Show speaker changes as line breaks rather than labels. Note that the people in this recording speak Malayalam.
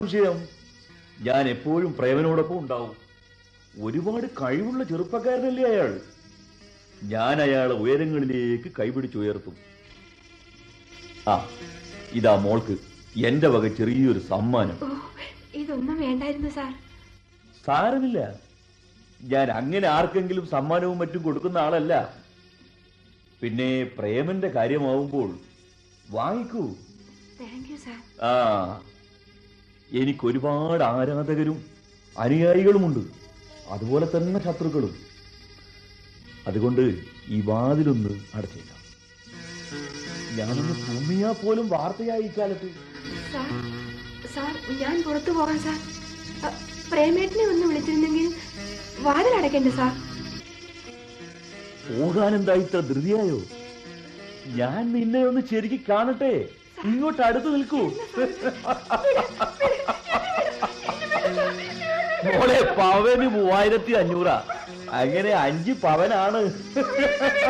സംശയം ഞാൻ എപ്പോഴും പ്രേമനോടൊപ്പം ഉണ്ടാവും ഒരുപാട് കഴിവുള്ള ചെറുപ്പക്കാരനല്ലേ അയാൾ ഞാൻ അയാളെ ഉയരങ്ങളിലേക്ക് കൈപിടിച്ചുയർത്തും ആ ഇതാ മോൾക്ക് എന്റെ വക ചെറിയൊരു സമ്മാനം
ഓ ഇതൊന്നും വേണ്ടായിരുന്നു സാർ
സാരമില്ല ഞാൻ അങ്ങനെ ആർക്കെങ്കിലും സമ്മാനവും മറ്റും കൊടുക്കുന്ന ആളല്ല പിന്നെ പ്രേമന്റെ കാര്യമാവുമ്പോൾ വാങ്ങിക്കൂ
താങ്ക് യു സാർ
ആ എനിക്ക് ഒരുപാട് ആരാധകരും അനുയായികളുമുണ്ട് അതുപോലെ തന്നെ ശത്രുക്കളും അതുകൊണ്ട് ഈ വാതിലൊന്ന് അടച്ചേക്കാം ഞാനൊന്ന് തുമ്മിയാ പോലും വാർത്തയായി ഇക്കാലത്ത്
സാർ സാർ ഞാൻ പുറത്തു പോകാം സാർ അ, പ്രേമേട്ടനെ ഒന്ന് വിളിച്ചിരുന്നെങ്കിൽ വാതിലടയ്ക്കണ്ട സാർ
പോകാനെന്താ ഇത്ര ധൃതിയായോ ഞാൻ നിന്നെ ഒന്ന് ശരിക്ക് കാണട്ടെ ഇങ്ങോട്ട് അടുത്ത് നിൽക്കൂ മോളെ പവന് മൂവായിരത്തി അഞ്ഞൂറാ അങ്ങനെ അഞ്ച് പവനാണ്